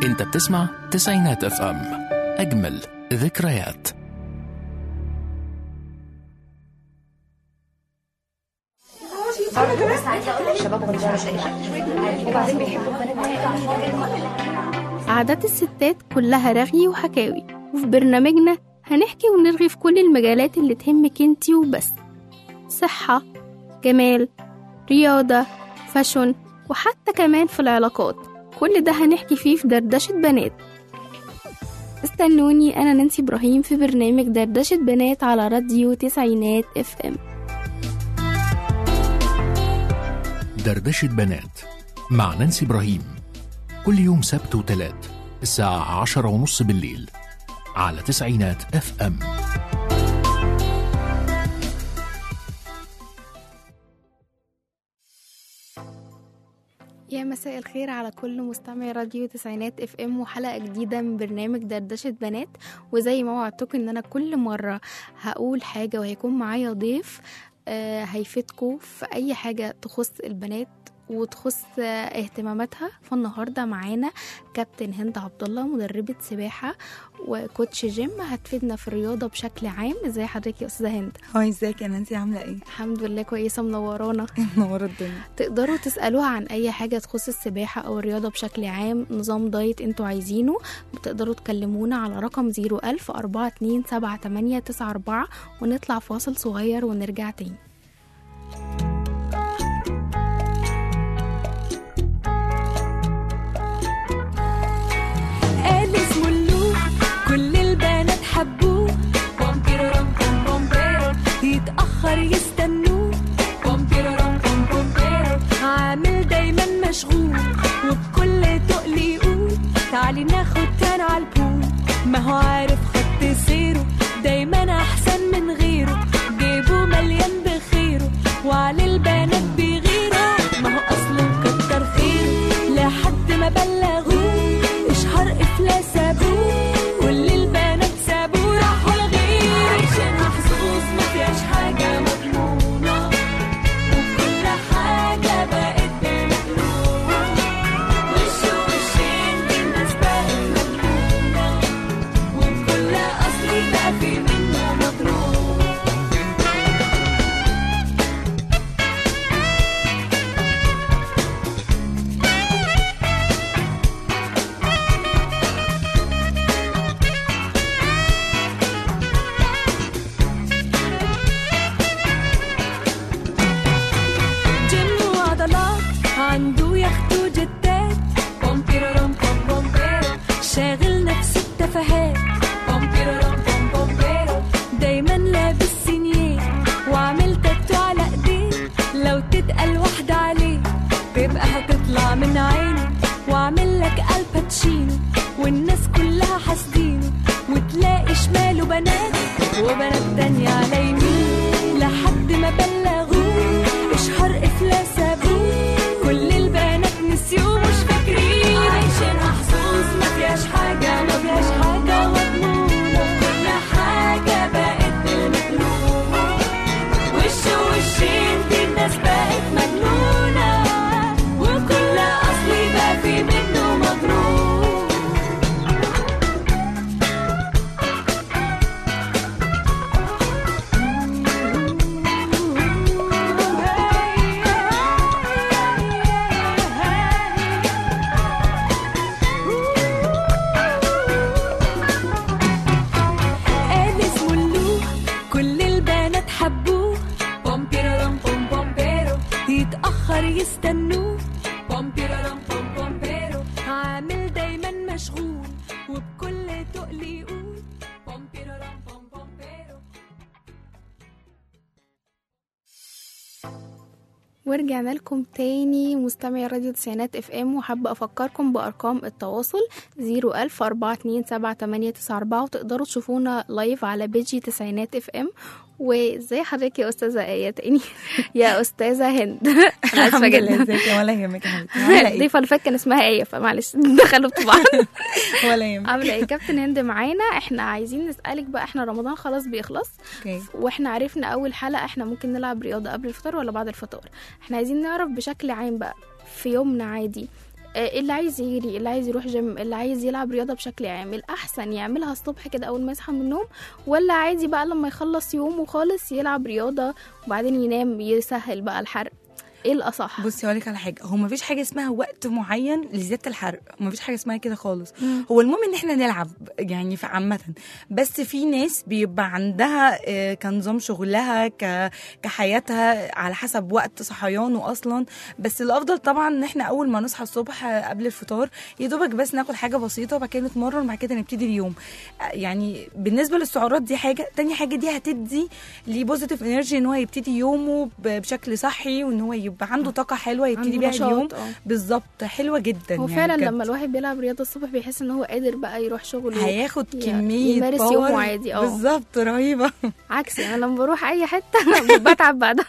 انت بتسمع تسعينات اف ام اجمل ذكريات عادات الستات كلها رغي وحكاوي وفي برنامجنا هنحكي ونرغي في كل المجالات اللي تهمك انتي وبس صحة جمال رياضة فاشن وحتى كمان في العلاقات كل ده هنحكي فيه في دردشة بنات استنوني أنا نانسي إبراهيم في برنامج دردشة بنات على راديو تسعينات اف ام دردشة بنات مع نانسي إبراهيم كل يوم سبت وتلات الساعة عشرة ونص بالليل على تسعينات اف ام يا مساء الخير على كل مستمع راديو تسعينات اف ام وحلقه جديده من برنامج دردشه بنات وزي ما وعدتكم ان انا كل مره هقول حاجه وهيكون معايا ضيف آه هيفيدكم في اي حاجه تخص البنات وتخص آه، اهتماماتها فالنهارده معانا كابتن هند عبد الله مدربه سباحه وكوتش جيم هتفيدنا في الرياضه بشكل عام ازي حضرتك يا استاذه هند هاي ازيك يا نانسي عامله ايه الحمد لله كويسه منورانا منوره الدنيا تقدروا تسألوها عن أي حاجة تخص السباحة أو الرياضة بشكل عام نظام دايت انتوا عايزينه بتقدروا تكلمونا على رقم 01000 427894 ونطلع فاصل صغير ونرجع تاني قال اسمه اللوح كل البنات حبوه بومبيرورم بوم بومبيرو يتأخر يستنوه بومبيرورم بوم بومبيرو عامل دايما مشغول وبكل تقل يقول تعالي ناخد تاني على البول ما هو عارف خط سيره دايما احسن من غيره جيبه مليان بخيره وعلى البنات بيغيروا ما هو اصله كتر خيره لحد ما بلغوه اشهر افلاس ابوه كل البنات سابوه راحوا لغيره عايشين محظوظ ما فيهاش حاجه مضمونه وكل حاجه بقت بمجنونه وش وشين الناس بقت مجنونه وبكل اصلي بقى في منه مضروب جيم وعضلات عنده يخت وجتات بومبيرورم بوم بومبيرو شاغل نفسه بتفاهات بومبيرورم بوم بومبيرو دايما لابس سينيه وعامل تاتو على ايديه لو تتقل واحدة عليه تبقى هتطلع من عينه وعامل لك الباتشينو والناس كلها حاسدينه وتلاقي شماله بنات وبنات تانية على يمين لحد ما بلغوه اشهر افلاس ابوه كل البنات نسيوه مش فاكرين عايشين محظوظ ما فيهاش حاجة ما فيهاش حاجة مضمونة كل حاجة بقت بالمقلوب وش وشين دي الناس بقت مجنونة وكل أصلي بقى في منه مضروب قال اسمه اللوح كل البنات حبوه بومبيرورم بوم بومبيرو يتأخر يستنوه بومبيرورم بوم بومبيرو عامل دايما مشغول وبكل تقل يقول بومبيرورم بوم بومبيرو ورجعنا لكم تاني مستمعي راديو تسعينات اف ام وحابة افكركم بارقام التواصل 01000 427894 وتقدروا تشوفونا لايف على بيجي تسعينات اف ام وازاي حضرتك يا استاذة ايه تاني يا استاذة هند أنا آسفة الحمد لله جدا ازيك يا ولا يهمك يا حبيبتي عامله ايه الضيفة اللي فاتت كان اسمها ايه فمعلش دخلوا في بعض ولا يهمك عاملة ايه كابتن هند معانا احنا عايزين نسألك بقى احنا رمضان خلاص بيخلص اوكي واحنا عرفنا اول حلقه احنا ممكن نلعب رياضه قبل الفطار ولا بعد الفطار احنا عايزين نعرف بشكل عام بقى في يومنا عادي آه، اللي عايز يجري اللي عايز يروح جيم اللي عايز يلعب رياضه بشكل عام الاحسن يعملها الصبح كده اول ما يصحى من النوم ولا عادي بقى لما يخلص يومه خالص يلعب رياضه وبعدين ينام يسهل بقى الحرق ايه الاصح بصي هقول لك على حاجه هو مفيش حاجه اسمها وقت معين لزياده الحرق مفيش حاجه اسمها كده خالص مم. هو المهم ان احنا نلعب يعني في عامه بس في ناس بيبقى عندها آه، كنظام شغلها ك... كحياتها على حسب وقت صحيانه اصلا بس الافضل طبعا ان احنا اول ما نصحى الصبح آه، قبل الفطار يا دوبك بس ناخد حاجه بسيطه وبعد كده نتمرن وبعد كده نبتدي اليوم آه، يعني بالنسبه للسعرات دي حاجه تاني حاجه دي هتدي ليه بوزيتيف انرجي ان هو يبتدي يومه ب- بشكل صحي وان هو يبقى عنده طاقه حلوه يبتدي عنده بيها نشاط، اليوم اه. بالظبط حلوه جدا هو يعني فعلا بجد. لما الواحد بيلعب رياضه الصبح بيحس ان هو قادر بقى يروح شغله هياخد ي- كميه يمارس باور يومه عادي، اه. بالظبط رهيبه عكسي انا لما بروح اي حته بتعب بعدها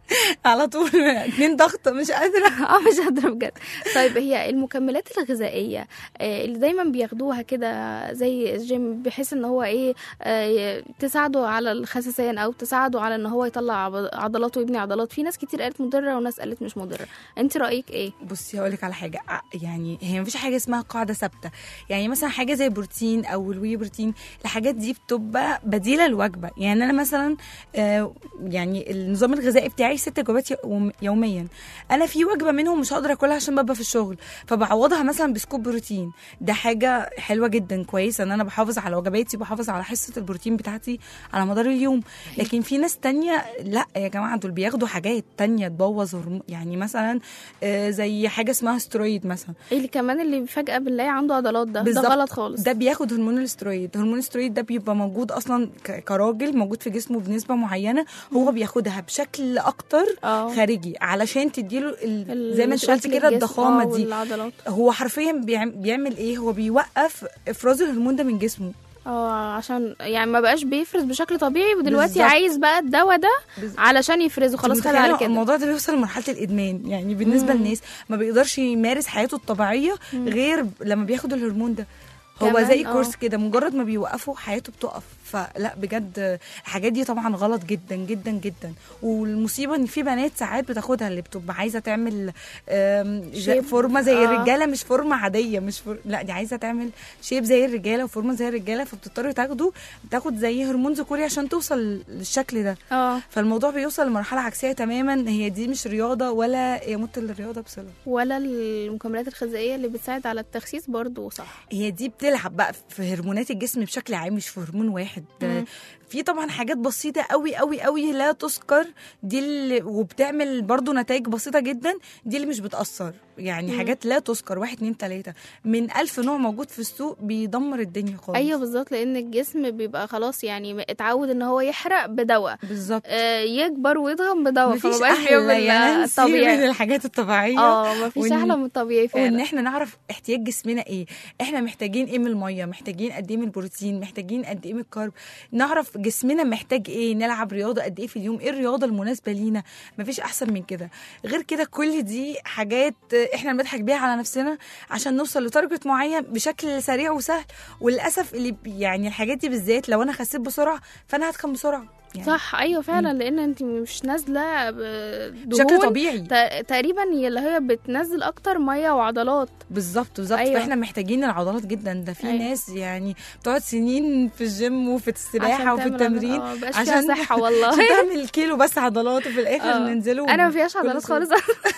على طول اتنين ضغط مش قادره اه مش قادره بجد طيب هي المكملات الغذائيه آه، اللي دايما بياخدوها كده زي الجيم بحيث ان هو ايه آه، تساعده على الخسسان او تساعده على ان هو يطلع عض- عضلات ويبني عضلات في ناس كتير قالت مضره وناس قالت مش مضره انت رايك ايه بصي هقول لك على حاجه ع- يعني هي مفيش حاجه اسمها قاعده ثابته يعني مثلا حاجه زي بروتين او الوي بروتين الحاجات دي بتبقى بديله للوجبه يعني انا مثلا آه، يعني النظام الغذائي بتاعي ست وجبات يوم- يوميا انا في وجبه منهم مش هقدر اكلها عشان ببقى في الشغل فبعوضها مثلا بسكوب بروتين ده حاجه حلوه جدا كويسه ان انا بحافظ على وجباتي وبحافظ على حصه البروتين بتاعتي على مدار اليوم لكن في ناس تانية لا يا جماعه دول بياخدوا حاجات تانية تبوظ هرمون يعني مثلا آه، زي حاجه اسمها سترويد مثلا إيه اللي كمان اللي فجاه بنلاقي عنده عضلات ده ده بالظبط. غلط خالص ده بياخد هرمون الاسترويد هرمون الاسترويد ده بيبقى موجود اصلا ك- كراجل موجود في جسمه بنسبه معينه هو بياخدها بشكل اكتر اه خارجي علشان تديله ال... ال- زي ما انت قلت شكل كده الجسم، الضخامه آه، دي والعضلات هو حرفيا بيعم... بيعمل ايه هو بيوقف افراز الهرمون ده من جسمه اه عشان يعني ما بقاش بيفرز بشكل طبيعي ودلوقتي بالظبط. عايز بقى الدواء ده بز- علشان يفرزه خلاص خد متخيلة على كده الموضوع ده بيوصل لمرحله الادمان يعني بالنسبه مم. للناس ما بيقدرش يمارس حياته الطبيعيه غير لما بياخد الهرمون ده هو كمان، زي آه. كورس كده مجرد ما بيوقفوا حياته بتقف فلا بجد الحاجات دي طبعا غلط جدا جدا جدا والمصيبه ان في بنات ساعات بتاخدها اللي بتبقى عايزه تعمل آم، زي- شيب. فورمه زي آه. الرجاله مش فورمه عاديه مش فور... لا دي عايزه تعمل شيب زي الرجاله وفورمه زي الرجاله فبتضطر تاخده تاخد زي هرمون ذكوري عشان توصل للشكل ده اه فالموضوع بيوصل لمرحله عكسيه تماما هي دي مش رياضه ولا يمت للرياضه بصله ولا المكملات الغذائيه اللي بتساعد على التخسيس برضو صح هي دي بتلعب بقى في هرمونات الجسم بشكل عام مش في هرمون واحد مم. في طبعا حاجات بسيطه قوي قوي قوي لا تذكر دي اللي وبتعمل برضو نتائج بسيطه جدا دي اللي مش بتاثر يعني مم. حاجات لا تذكر واحد اتنين تلاته من ألف نوع موجود في السوق بيدمر الدنيا خالص ايوه بالظبط لان الجسم بيبقى خلاص يعني اتعود ان هو يحرق بدواء بالظبط آه يكبر ويضخم بدواء مفيش فما بقاش احلى بيعمل يا نانسي من الطبيعي الحاجات الطبيعيه اه مفيش وإن- احلى من الطبيعي وان فعلا احنا نعرف احتياج جسمنا ايه احنا محتاجين ايه من الميه محتاجين قد ايه من البروتين محتاجين قد ايه من الكارب نعرف جسمنا محتاج ايه نلعب رياضه قد ايه في اليوم ايه الرياضه المناسبه لينا مفيش احسن من كده غير كده كل دي حاجات احنا بنضحك بيها على نفسنا عشان نوصل لتارجت معين بشكل سريع وسهل وللاسف اللي بي- يعني الحاجات دي بالذات لو انا خسيت بسرعه فانا هتخن بسرعه يعني صح ايوه فعلا لان انت مش نازله ب- بشكل دهون طبيعي ت- تقريبا هي اللي هي بتنزل اكتر ميه وعضلات بالظبط بالظبط أيوة. أيوة. فاحنا محتاجين العضلات جدا ده في أيوة. أيوة. ناس يعني بتقعد سنين في الجيم وفي عشان السباحه وفي تعمل التمرين اه مبقاش عشان- فيها صحه والله عشان تعمل كيلو بس عضلات وفي الاخر آه. ننزله انا ما فيهاش كل عضلات شوية. خالص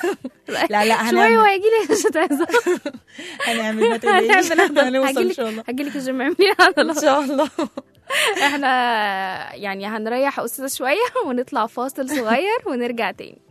لا لا شويه هنعمل وهيجي لي مش هتعزم هنعمل ما تقلقيش هنعمل عضلات. هنوصل ان هجيلك- شاء الله هجيلك الجيم اعملي ان عضلات شاء الله احنا يعني هنريح استاذه شويه ونطلع فاصل صغير ونرجع تاني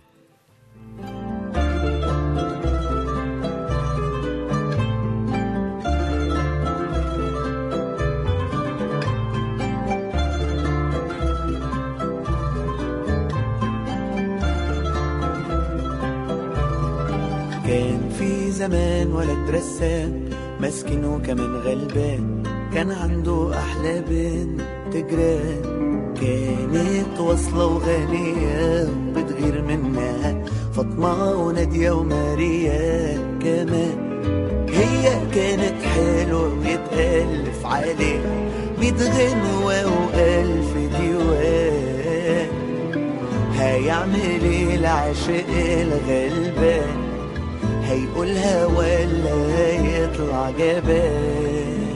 كان في زمان ولد رسام مسكين وكمان غلبان كان عنده أحلى بنت جيران كانت واصلة وغنية بتغير منها فاطمة ونادية وماريا كمان هي كانت حلوة ويتألف عليها ميت غنوة وألف ديوان هيعمل ايه العاشق الغلبان هيقولها ولا يطلع جبان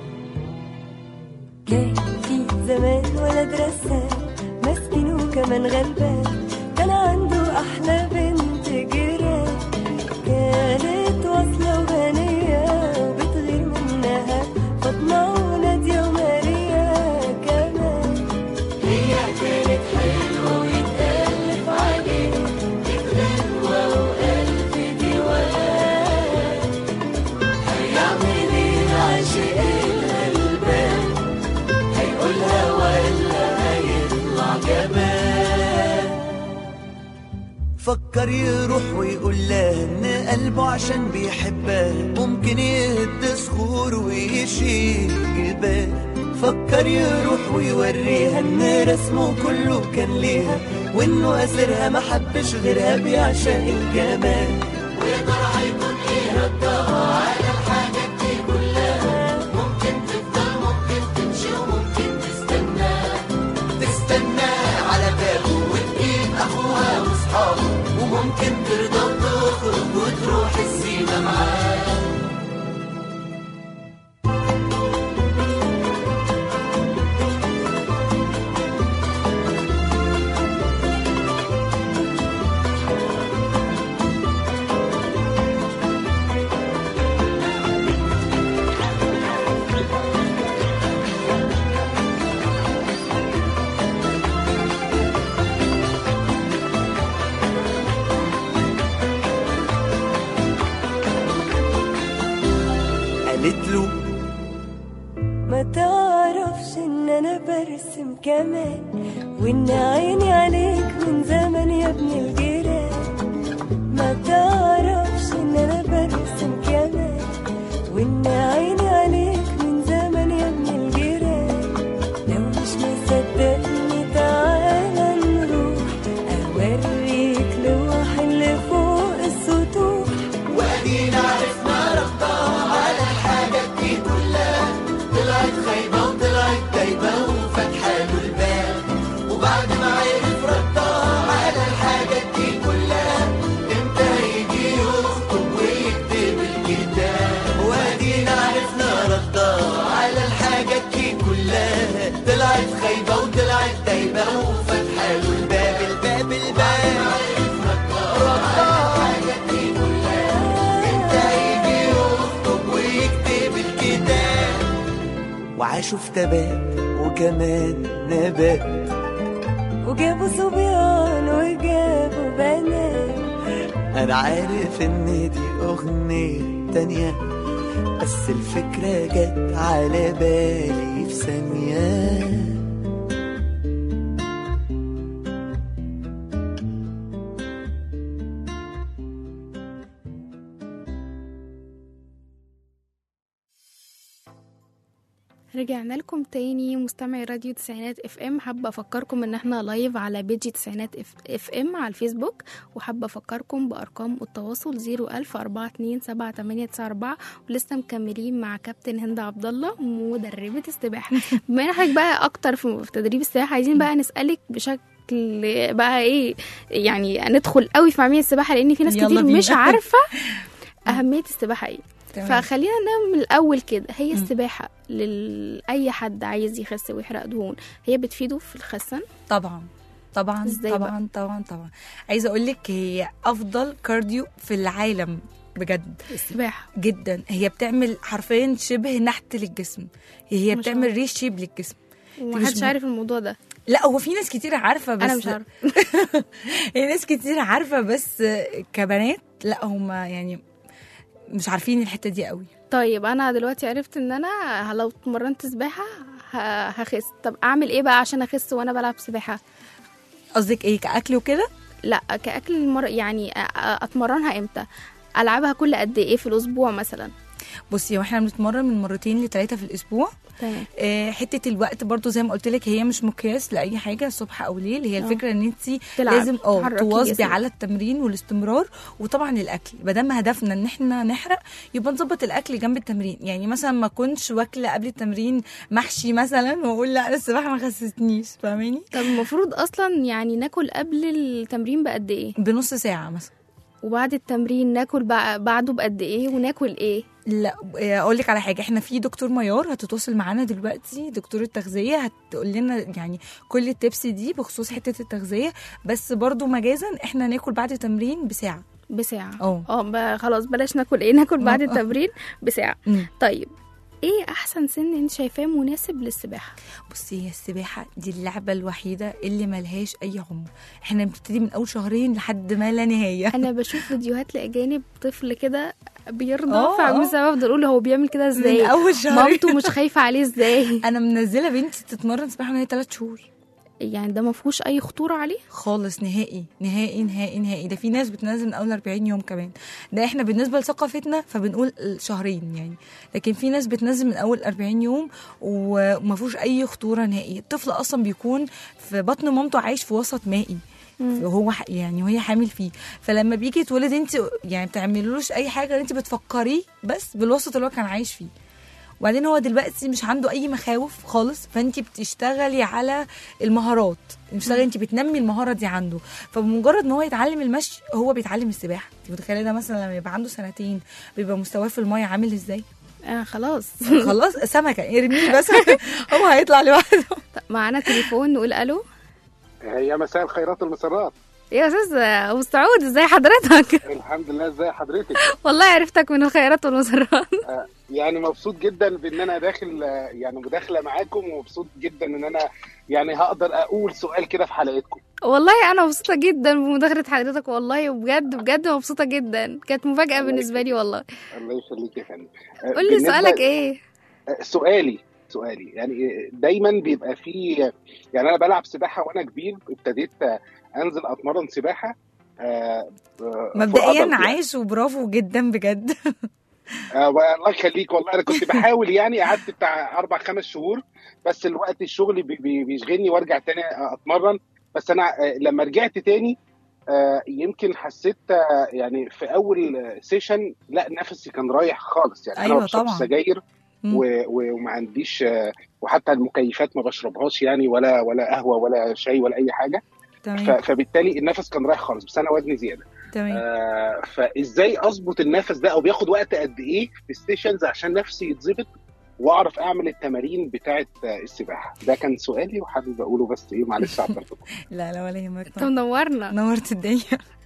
كان في زمان ولد رسام مسكين وكمان غلبان كان عنده أحلى بنت جيران كانت واصلة وغنية وبتغير منها فاطمة ونادية وماريا كمان هي كانت حلوة ويتألف عليه غنوة وألف ديوان هيعمل ايه عاشق الغلبان هيقولها ولا هيطلع جبان فكر يروح ويقول لها ان قلبه عشان بيحبها ممكن يهد صخور ويشيل جبال فكر يروح ويوريها ان رسمه كله كان ليها وانه اسرها ما حبش غيرها بيعشق الجمال ويا ترى هيكون ايه ردها على الحاجات دي كلها ممكن تفضل ممكن تمشي وممكن تستنى تستنى على بابه وتجيب اخوها واصحابه وممكن ترضى وتخرج وتروح السيما معاه قالت له ما تعرفش ان انا برسم كمان وان عيني عليك من زمان يا ابن الجيران ما تعرفش ان انا برسم كمان وان عيني عليك من زمان يا ابن الجيران لو مش مصدقني تعالى نروح اوريك لوح اللي فوق السطوح وادينا عرفنا ربطها على الحاجات دي كلها طلعت خايبة وطلعت دايبة وفتحة له الباب وبعد ما عرف ردها على الحاجات دي كلها امتى هيجي يخطب ويكتب الكتاب وادينا عرفنا ردها على الحاجات دي كلها طلعت خايبة وطلعت دايبة وفتحة له الباب الباب الباب امتى هيجي يخطب ويكتب الكتاب وعاشوا في تبات وكمان نبات وجابوا صبيان وجابوا بنات انا عارف ان دي اغنية تانية بس الفكرة جت على بالي في ثانية رجعنا لكم تاني مستمعي راديو تسعينات اف ام حابه افكركم ان احنا لايف على بيجي تسعينات اف, اف ام على الفيسبوك وحابه افكركم بارقام التواصل 010427894 ولسه مكملين مع كابتن هند عبد الله مدربه السباحه بما ان حضرتك بقى اكتر في في تدريب السباحه عايزين بقى نسالك بشكل بقى ايه يعني ندخل قوي في معمية السباحه لان في ناس يلا كتير بينا. مش عارفه اهميه السباحه ايه تمام. فخلينا نبدا من الاول كده هي السباحه لاي حد عايز يخس ويحرق دهون هي بتفيده في الخسان طبعا طبعا إزاي طبعا طبعا طبعا عايزه اقول لك هي افضل كارديو في العالم بجد السباحه جدا هي بتعمل حرفيا شبه نحت للجسم هي ما شاء بتعمل الله. ريش شيب للجسم ومحدش مش- عارف الموضوع ده لا هو في ناس كتير عارفه بس انا مش عارفه هي ناس كتير عارفه بس كبنات لا هم يعني مش عارفين الحته دي قوي طيب انا دلوقتي عرفت ان انا لو اتمرنت سباحه ه- هخس طب اعمل ايه بقى عشان اخس وانا بلعب سباحه قصدك ايه كاكل وكده لا كاكل المر... يعني أ- أ- اتمرنها امتى العبها كل قد ايه في الاسبوع مثلا بصي واحنا بنتمرن من مرتين لثلاثه في الاسبوع تمام آه، حته الوقت برضو زي ما قلت لك هي مش مقياس لاي حاجه صبح او ليل هي آه. الفكره ان انت تلعب، لازم اه تحركي تواظبي جسمك. على التمرين والاستمرار وطبعا الاكل ما دام هدفنا ان احنا نحرق يبقى نظبط الاكل جنب التمرين يعني مثلا ما كنتش واكله قبل التمرين محشي مثلا واقول لا أنا السباحه ما خسستنيش فاهماني طب المفروض اصلا يعني ناكل قبل التمرين بقد ايه بنص ساعه مثلا وبعد التمرين ناكل بع- بعده بقد ايه وناكل ايه لا اقول لك على حاجه احنا في دكتور ميار هتتواصل معانا دلوقتي دكتور التغذيه هتقول لنا يعني كل التبس دي بخصوص حته التغذيه بس برضو مجازا احنا ناكل بعد التمرين بساعه بساعة اه. اه ب- خلاص بلاش ناكل ايه ناكل بعد اه. التمرين بساعة مم. طيب ايه احسن سن انت شايفاه مناسب للسباحة بصي هي السباحه دي اللعبه الوحيده اللي ملهاش اي عمر احنا بنبتدي من اول شهرين لحد ما لا نهايه انا بشوف فيديوهات لاجانب طفل كده بيرضع اه، فعجوز اه. بفضل اقول هو بيعمل كده ازاي من اول شهرين مامته مش خايفة عليه ازاي انا منزله بنتي تتمرن سباحه وهي 3 شهور يعني ده ما فيهوش اي خطورة عليه خالص نهائي نهائي نهائي نهائي ده في ناس بتنزل من اول 40 يوم كمان ده احنا بالنسبه لثقافتنا فبنقول شهرين يعني لكن في ناس بتنزل من اول 40 يوم وما فيهوش اي خطوره نهائي الطفل اصلا بيكون في بطن مامته عايش في وسط مائي وهو ح- يعني وهي حامل فيه فلما بيجي يتولد انت يعني بتعملوش اي حاجه انت بتفكريه بس بالوسط اللي هو كان عايش فيه وبعدين هو دلوقتي مش عنده اي مخاوف خالص فانت بتشتغلي على المهارات بتشتغلي انت بتنمي المهاره دي عنده فبمجرد ما هو يتعلم المشي هو بيتعلم السباحه انت متخيله ده مثلا لما يبقى عنده سنتين بيبقى مستواه في الميه عامل ازاي آه خلاص خلاص سمكه ارميه بس هو هيطلع لوحده طب معانا تليفون نقول الو يا مساء الخيرات والمسرات يا استاذ ابو سعود ازاي حضرتك الحمد لله ازي حضرتك والله عرفتك من الخيرات والمسرات يعني مبسوط جدا بان انا داخل آه، يعني مداخله معاكم ومبسوط جدا ان انا يعني هقدر اقول سؤال كده في حلقتكم والله انا مبسوطه جدا بمداخله حضرتك والله وبجد بجد مبسوطه جدا كانت مفاجاه الله بالنسبه لي والله الله يخليك يا فندم آه، قول لي بالنسبة- سؤالك ايه آه، سؤالي سؤالي يعني دايما بيبقى فيه يعني انا بلعب سباحه وانا كبير ابتديت آه، انزل اتمرن سباحه آه، آه، مبدئيا فقدر يعني. عايش وبرافو جدا بجد آه الله يخليك والله انا كنت بحاول يعني قعدت بتاع اربع خمس شهور بس الوقت الشغل بي- بي- بيشغلني وارجع تاني اتمرن بس انا آه، لما رجعت تاني آه، يمكن حسيت آه، يعني في اول آه، سيشن لا نفسي كان رايح خالص يعني انا أيوة ما بشربش طبعا. سجاير مم. و- و- وما عنديش آه، وحتى المكيفات ما بشربهاش يعني ولا ولا قهوه ولا شاي ولا اي حاجه ف- تمام فبالتالي النفس كان رايح خالص بس انا وزني زياده تمام آه، فازاي اظبط النفس ده او بياخد وقت قد ايه في الستيشنز عشان نفسي يتظبط واعرف اعمل التمارين بتاعه آه، السباحه ده كان سؤالي وحابب اقوله بس ايه معلش عبرتكم لا لا ولا يهمك انت منورنا نورت الدنيا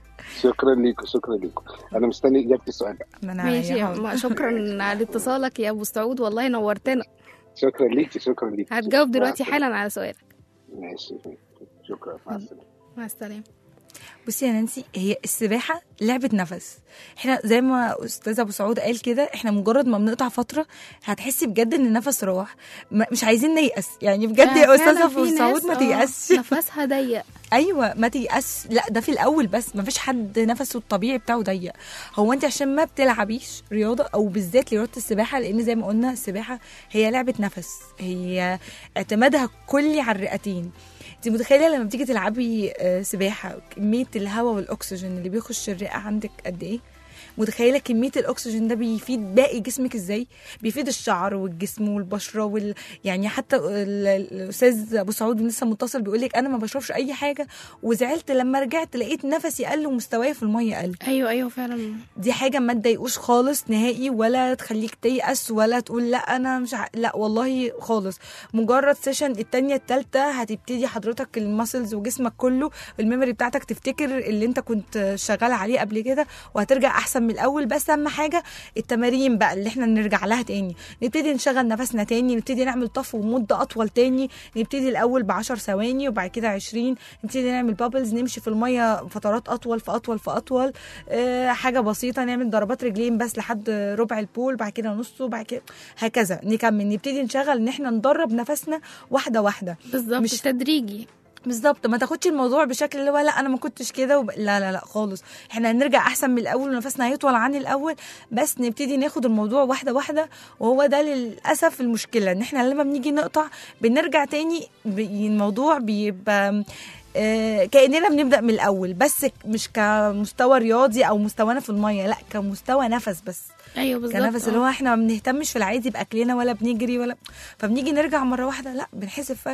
شكرا ليكم شكرا ليكم انا مستني اجابه السؤال ده ما انا ماشي عارفة. ما- شكرا على اتصالك يا ابو سعود والله نورتنا شكرا ليكي شكرا ليكي هتجاوب مع دلوقتي السلامة. حالا على سؤالك ماشي شكرا مع السلامه مع السلامه بصي يا نانسي هي السباحه لعبه نفس احنا زي ما استاذ ابو سعود قال كده احنا مجرد ما بنقطع فتره هتحسي بجد ان النفس راح ما- مش عايزين نيأس يعني بجد يا فعلا استاذ في ابو ناس، سعود ما آه، تيأسش نفسها ضيق ايوه ما تيأس لا ده في الاول بس ما فيش حد نفسه الطبيعي بتاعه ضيق هو انت عشان ما بتلعبيش رياضه او بالذات رياضه السباحه لان زي ما قلنا السباحه هي لعبه نفس هي اعتمادها كلي على الرئتين انت متخيله لما بتيجي تلعبي آه، سباحه كميه الهواء والاكسجين اللي بيخش الرئه عندك قد ايه متخيله كميه الاكسجين ده بيفيد باقي جسمك ازاي بيفيد الشعر والجسم والبشره وال... يعني حتى ال- الاستاذ ابو سعود لسه متصل بيقول لك انا ما بشربش اي حاجه وزعلت لما رجعت لقيت نفسي قل ومستواي في الميه قل ايوه ايوه فعلا دي حاجه ما تضايقوش خالص نهائي ولا تخليك تيأس ولا تقول لا انا مش ع... لا والله خالص مجرد سيشن التانية التالتة هتبتدي حضرتك الماسلز وجسمك كله الميموري بتاعتك تفتكر اللي انت كنت شغال عليه قبل كده وهترجع احسن من الاول بس اهم حاجه التمارين بقى اللي احنا نرجع لها تاني نبتدي نشغل نفسنا تاني نبتدي نعمل طفو مده اطول تاني نبتدي الاول ب 10 ثواني وبعد كده 20 نبتدي نعمل بابلز نمشي في الميه فترات اطول فاطول فاطول آه حاجه بسيطه نعمل ضربات رجلين بس لحد ربع البول بعد كده نصه بعد كده هكذا نكمل نبتدي نشغل ان احنا ندرب نفسنا واحده واحده بالظبط مش- مش تدريجي بالظبط ما تاخدش الموضوع بشكل اللي هو لا انا ما كنتش كده وب... لا لا لا خالص احنا هنرجع احسن من الاول ونفسنا هيطول عن الاول بس نبتدي ناخد الموضوع واحده واحده وهو ده للاسف المشكله ان احنا لما بنيجي نقطع بنرجع تاني ب... الموضوع بيبقى آه، كاننا بنبدا من الاول بس مش كمستوى رياضي او مستوانا في الميه لا كمستوى نفس بس ايوه بالظبط كنفس اللي هو احنا ما بنهتمش في العادي باكلنا ولا بنجري ولا فبنيجي نرجع مره واحده لا بنحس بفرق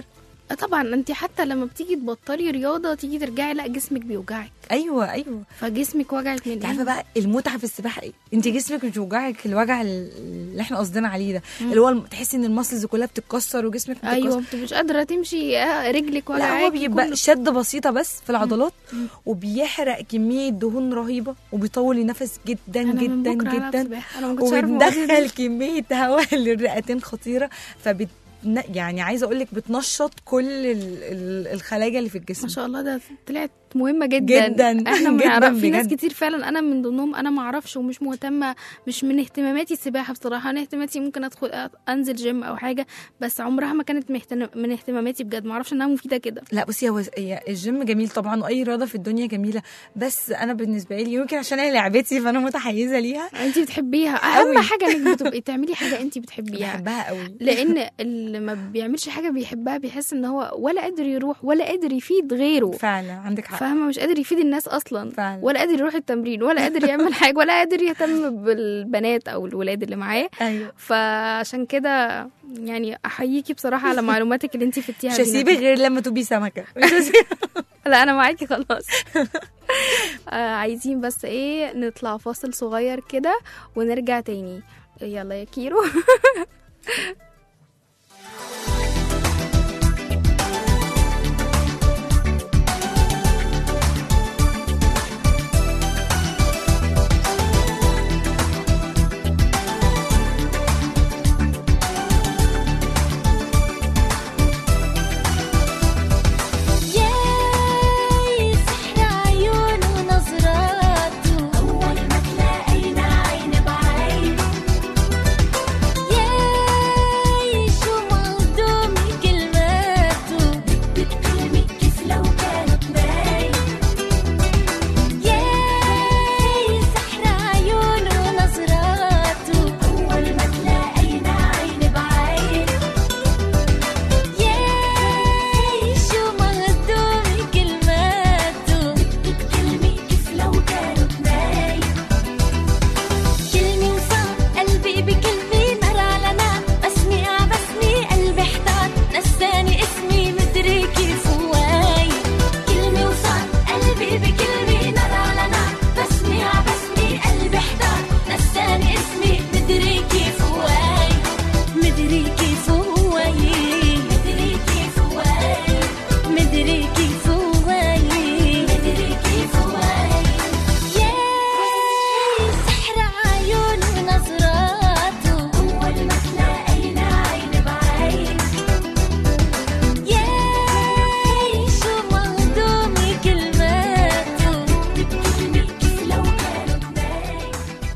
آه طبعا انت حتى لما بتيجي تبطلي رياضه تيجي ترجعي لا جسمك بيوجعك ايوه ايوه فجسمك وجعك من انت عارفه ايه بقى المتعه في السباحه ايه انت جسمك مش بيوجعك الوجع اللي احنا قصدنا عليه ده اللي هو الم- تحسي ان المسلز كلها بتتكسر وجسمك بتتكسر ايوه انت مش قادره تمشي آه، رجلك لا وجعاكي هو بيبقى كله. شد بسيطه بس في العضلات وبيحرق كميه دهون رهيبه وبيطول النفس جدا انا من جدا بكره ألعب جدا سباحة. انا ما كنتش عارفة الموضوع ده. وبتدخل كميه هواء للرئتين خطيره فبت يعني عايزه اقول لك بتنشط كل ال- ال- الخلايا اللي في الجسم ما شاء الله ده طلعت مهمه جدا جداً، احنا ما جداً نعرف في ناس بجد. كتير فعلا انا من ضمنهم انا ما اعرفش ومش مهتمه مش من اهتماماتي السباحه بصراحه انا اهتماماتي ممكن ادخل أ- انزل جيم او حاجه بس عمرها ما كانت مهتم- من اهتماماتي بجد ما اعرفش انها مفيده كده لا بصي هو هي الجيم جميل طبعا واي رياضه في الدنيا جميله بس انا بالنسبه لي يمكن عشان هي لعبتي فانا متحيزه ليها انت بتحبيها أوي. اهم حاجه انك بتبقي تعملي حاجه انت بتحبيها بحبها قوي لان اللي ما بيعملش حاجه بيحبها بيحس ان هو ولا قادر يروح ولا قادر يفيد غيره فعلا عندك حق فاهمه مش قادر يفيد الناس اصلا فعلا. ولا قادر يروح التمرين ولا قادر يعمل حاجه ولا قادر يهتم بالبنات او الولاد اللي معاه ايوه فعشان كده يعني احييكي بصراحه على معلوماتك اللي انت فتيها مش دي هسيبك نتيجة. غير لما تبقي سمكه مش هسيبك. لا انا معاكي خلاص آه عايزين بس ايه نطلع فاصل صغير كده ونرجع تاني يلا يا كيرو ياي سحر عيونه ونظراته أول ما تلاقينا عين بعين ياي شو مهضوم كلماته بتكلمك كيف لو كانت باين ياي سحر عيونه ونظراته أول ما تلاقينا عين بعين ياي شو مهضوم كلماته بتكلمي كيف لو كانوا بناي كلمة وصار قلبي بكلمة نار على نار بسمي ع بسمي قلبي احتار نساني اسمي مدري كيف هواي كلمة وصار قلبي بكلمة نار على نار بسمي ع بسمي قلبي احتار نساني اسمي مدري كيف هواي مدري كيف هواي مدري كيف هواي مدري كيف هواي مدري كيف هواي ياي سحر عيون ونظراته أول ما تلاقينا عين بعين ياي شو مهضوم كلماته بتكلمي كيف لو كانوا بناي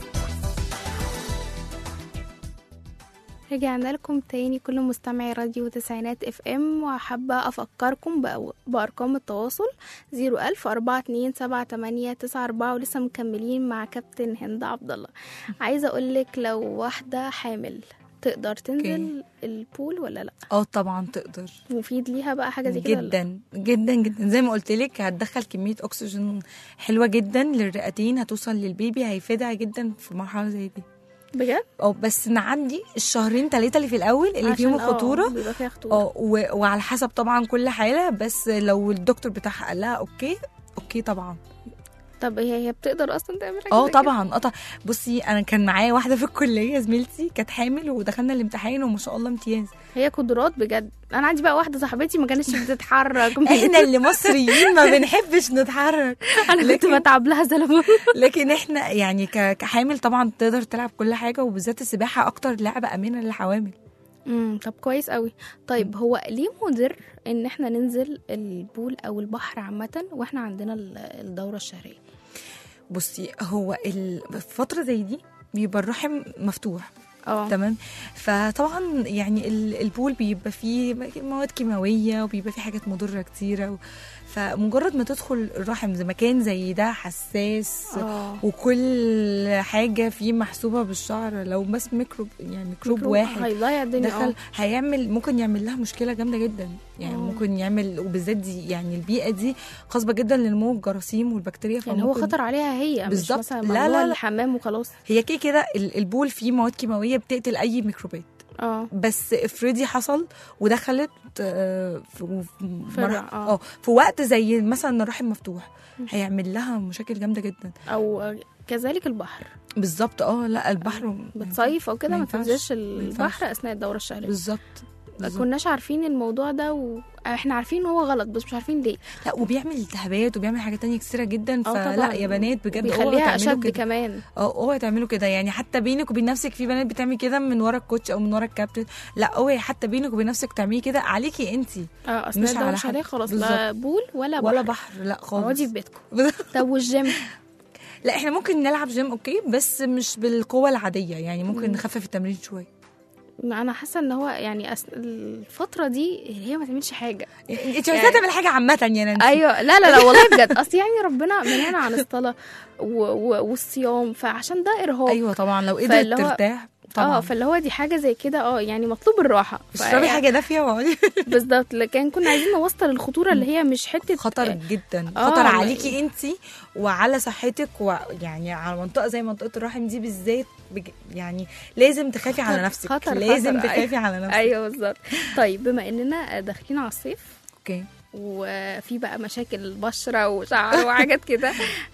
رجعنا لكم تاني كل مستمعي راديو تسعينات اف ام وحابة افكركم بأو- بارقام التواصل زيرو الف اربعة اتنين سبعة تمانية تسعة اربعة ولسه مكملين مع كابتن هند عبد الله عايزة اقولك لو واحدة حامل تقدر تنزل البول ولا لا اه طبعا تقدر مفيد ليها بقى حاجة زي كده ولا لأ؟ جدا جدا جدا زي ما قلت لك هتدخل كميه اكسجين حلوه جدا للرئتين هتوصل للبيبي هيفيدها جدا في مرحله زي دي بجد او بس نعدي الشهرين ثلاثه اللي في الاول اللي عشان فيهم اه خطوره بيبقى فيها خطورة اه و- وعلى حسب طبعا كل حاله بس لو الدكتور بتاعها قال لها اوكي اوكي طبعا طب هي هي بتقدر اصلا تعمل حاجة اه زي كده؟ طبعا اه طبعا بصي انا كان معايا واحده في الكليه زميلتي كانت حامل ودخلنا الامتحان وما شاء الله امتياز هي قدرات بجد انا عندي بقى واحدة صاحبتي ما كانتش بتتحرك احنا اللي مصريين ما بنحبش نتحرك انا كنت لكن- بتعب لها زلمه لكن احنا يعني ك- كحامل طبعا تقدر تلعب كل حاجه وبالذات السباحه اكتر لعبه امنه للحوامل امم طب كويس قوي طيب هو ليه مضر ان احنا ننزل البول او البحر عامه واحنا عندنا ال- الدوره الشهريه بصي هو ال- في فتره زي دي بيبقى الرحم مفتوح اه تمام فطبعا يعني ال- البول بيبقى فيه مواد كيماويه وبيبقى فيه حاجات مضره كتيره و... فمجرد ما تدخل الرحم زي مكان زي ده حساس اه وكل حاجه فيه محسوبه بالشعر لو بس ميكروب يعني ميكروب واحد هيضيع الدنيا دخل اه هيعمل ممكن يعمل لها مشكله جامده جدا يعني آه. ممكن يعمل وبالذات دي يعني البيئه دي خصبه جدا لنمو الجراثيم والبكتيريا يعني هو فممكن- خطر عليها هي مش بالظبط. مثلا لا، موضوع لا، لا. الحمام وخلاص هي كده كده ال- البول فيه مواد كيماويه بتقتل اي ميكروبات اه بس افرضي حصل ودخلت آه، في في في مرح- الرع- آه. اه في وقت زي مثلا الرحم مفتوح هيعمل لها مشاكل جامده جدا او كذلك البحر بالظبط اه لا البحر بتصيف او كده ما ما ينفعش. تنزلش ما ينفعش. البحر اثناء الدوره الشهريه بالظبط بالظبط. كناش عارفين الموضوع ده واحنا عارفين ان هو غلط بس مش عارفين ليه لا وبيعمل التهابات وبيعمل حاجات تانية كتيرة جدا اه فلا طبعا يا بنات بجد اوعوا بيخليها تعملوا اشد كده كمان اه اوعي تعملوا كده يعني حتى بينك وبين نفسك في بنات بتعمل كده من ورا الكوتش او من ورا الكابتن لا اوعي حتى بينك وبين نفسك تعملي كده عليكي انت اه اثناء مش الدوره على الشهريه حد. خلاص لا بول ولا ولا بحر بحر لا خالص اقعدي في بيتكم طب والجيم لا احنا ممكن نلعب جيم اوكي بس مش بالقوه العاديه يعني ممكن نخفف التمرين شويه انا حاسه ان هو يعني أس... الفتره دي هي ما تعملش حاجه انت عايزه تعمل حاجه عامه يا نانسي ايوه لا لا لا والله بجد اصل يعني ربنا منعنا عن الصلاه و... و... والصيام فعشان ده ارهاق ايوه طبعا لو قدرت فاللي هو- ترتاح اه طبعا فاللي هو دي حاجه زي كده اه يعني مطلوب الراحه ف- اشربي حاجه دافيه واقعدي بالظبط لكن كنا عايزين نوصل الخطوره اللي هي مش حته خطر جدا آه، خطر ما- عليكي انت وعلى صحتك ويعني على منطقه زي منطقه الرحم دي بالذات بج... يعني لازم تخافي على خطر- نفسك خطر- لازم خطر، تخافي أيوة. على نفسك ايوه بالظبط طيب بما اننا داخلين على الصيف اوكي وفي بقى مشاكل بشره وشعر وحاجات كده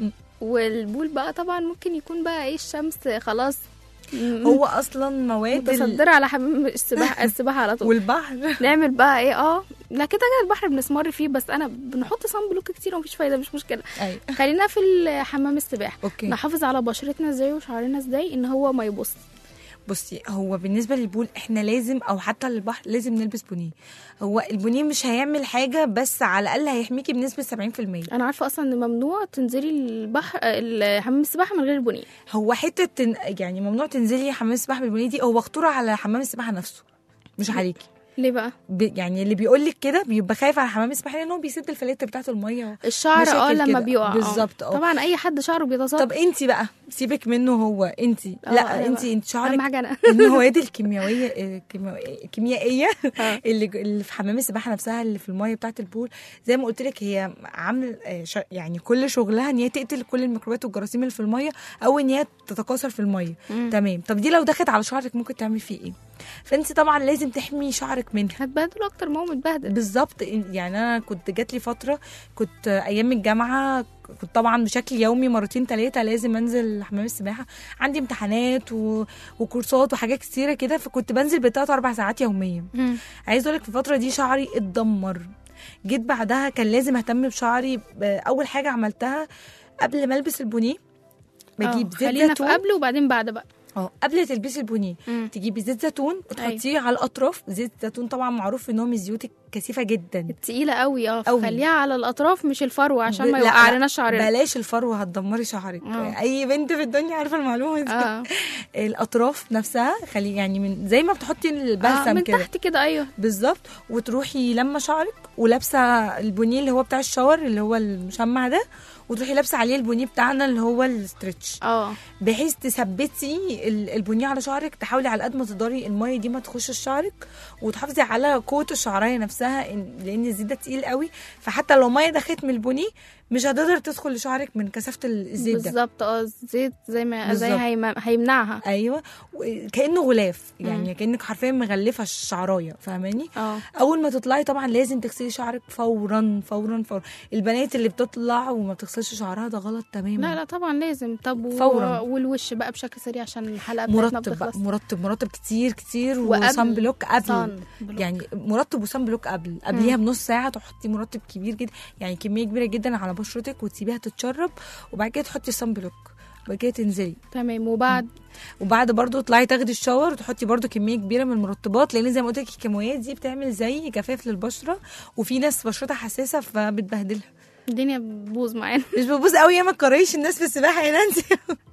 والبول بقى طبعا ممكن يكون بقى ايه الشمس خلاص م- هو اصلا مواد ال... متصدره على حمام السباحه السباحه على طول والبحر نعمل بقى ايه اه لا كده كده البحر بنسمر فيه بس انا بنحط صن بلوك كتير ومفيش فايده مش مشكله ايوه خلينا في حمام السباحه اوكي نحافظ على بشرتنا ازاي وشعرنا ازاي ان هو ما يبص بصي هو بالنسبه للبول احنا لازم او حتى للبحر لازم نلبس بونيه هو البونيه مش هيعمل حاجه بس على الاقل هيحميكي بنسبه 70% انا عارفه اصلا ان ممنوع تنزلي البحر ال- حمام السباحه من غير البنيه هو حته تن... يعني ممنوع تنزلي حمام السباحه بالبونيه دي هو خطوره على حمام السباحه نفسه مش عليكي ليه بقى ب... يعني اللي بيقول لك كده بيبقى خايف على حمام السباحه لان هو بيسد الفلاتر بتاعه الميه الشعر اه مشاكل لما كده. بيقع آه. بالظبط، اه. طبعا اي حد شعره بيتصاب طب انت بقى سيبك منه هو انت اه، لا ايوه. انت انت شعرك اهم حاجه انا المواد الكيميائيه الكيميائيه الكيميائيه اه. اللي اللي في حمام السباحه نفسها اللي في الميه بتاعه البول زي ما قلت لك هي عامل آه، ش- يعني كل شغلها ان هي تقتل كل الميكروبات والجراثيم اللي في الميه او ان هي تتكاثر في الميه مم. تمام طب دي لو دخلت على شعرك ممكن تعمل فيه ايه فانت طبعا لازم تحمي شعرك منها هتبهدله اكتر ما هو متبهدل بالظبط يعني انا كنت جات لي فتره كنت ايام الجامعه كنت طبعا بشكل يومي مرتين ثلاثه لازم انزل حمام السباحه عندي امتحانات و... وكورسات وحاجات كتيره كده فكنت بنزل بثلاث اربع ساعات يوميا مم. عايز اقول لك في الفتره دي شعري اتدمر جيت بعدها كان لازم اهتم بشعري ب- اول حاجه عملتها قبل ما البس البونيه بجيب اه، زيت خلينا في زيتون قبل وبعدين بعد بقى اه قبل تلبسي البونيه مم. تجيبي زيت زيتون وتحطيه على الاطراف زيت زيتون طبعا معروف ان هو من الزيوت الكثيفه جدا التقيله قوي اه قوي. خليها على الاطراف مش الفروه عشان ما لا، يوقع لا، لنا شعرنا بلاش الفروه هتدمري شعرك اه. اي بنت في الدنيا عارفه المعلومه دي اه الاطراف نفسها خلي يعني من زي ما بتحطي آه، البلسم من كده تحت كده ايوه بالظبط وتروحي لما شعرك ولابسه البونيه اللي هو بتاع الشاور اللي هو المشمع ده وتروحي لابسه عليه البونيه بتاعنا اللي هو الستريتش اه بحيث تثبتي ال- البونيه على شعرك تحاولي على قد ما تقدري الميه دي ما تخش شعرك وتحافظي على قوه الشعرايه نفسها إن- لان الزيت ده تقيل قوي فحتى لو ميه دخلت من البونيه مش هتقدر تدخل لشعرك من كثافه ال- الزيت ده بالظبط اه الزيت زي ما زي بالظبط. هيم- هيمنعها ايوه و- كانه غلاف يعني كانك حرفيا مغلفه الشعرايه فاهماني اه اول ما تطلعي طبعا لازم تغسلي شعرك فورا فورا فورا البنات اللي بتطلع وما بتغسلش شعرها ده غلط تماما لا لا طبعا لازم طب و... فوراً. والوش بقى بشكل سريع عشان الحلقه بتاعتنا مرطب بقى بتخلص مرطب مرطب كتير كتير وقبل وصن بلوك قبل صن بلوك. يعني مرطب وصن بلوك قبل قبليها بنص ساعه تحطي مرطب كبير جدا يعني كميه كبيره جدا على بشرتك وتسيبيها تتشرب وبعد كده تحطي صن بلوك وبعد كده تنزلي تمام وبعد وبعد برضو تطلعي تاخدي الشاور وتحطي برضو كميه كبيره من المرطبات لان زي ما قلت لك الكيماويات دي بتعمل زي جفاف للبشره وفي ناس بشرتها حساسه فبتبهدلها الدنيا بتبوظ معانا مش ببوظ قوي يا ما تكرهيش الناس في السباحه يا نانسي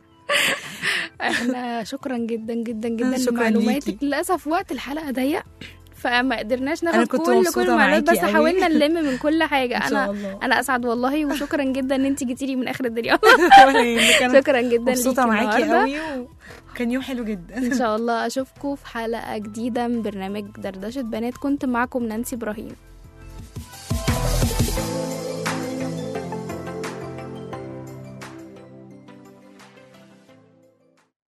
احنا شكرا جدا جدا جدا شكراً لمعلوماتك ليكي. للاسف وقت الحلقه ضيق فما قدرناش أنا ناخد كنت كل كل مبسوطة المعلومات بس معاكي قوي. حاولنا نلم من كل حاجه إن شاء انا الله. انا اسعد والله وشكرا جدا ان انت جيتي لي من اخر الدنيا ولا يهمك، أنا شكرا جدا مبسوطه ليكي معاكي النهاردة. قوي وكان يوم حلو جدا ان شاء الله اشوفكم في حلقه جديده من برنامج دردشه بنات كنت معاكم نانسي ابراهيم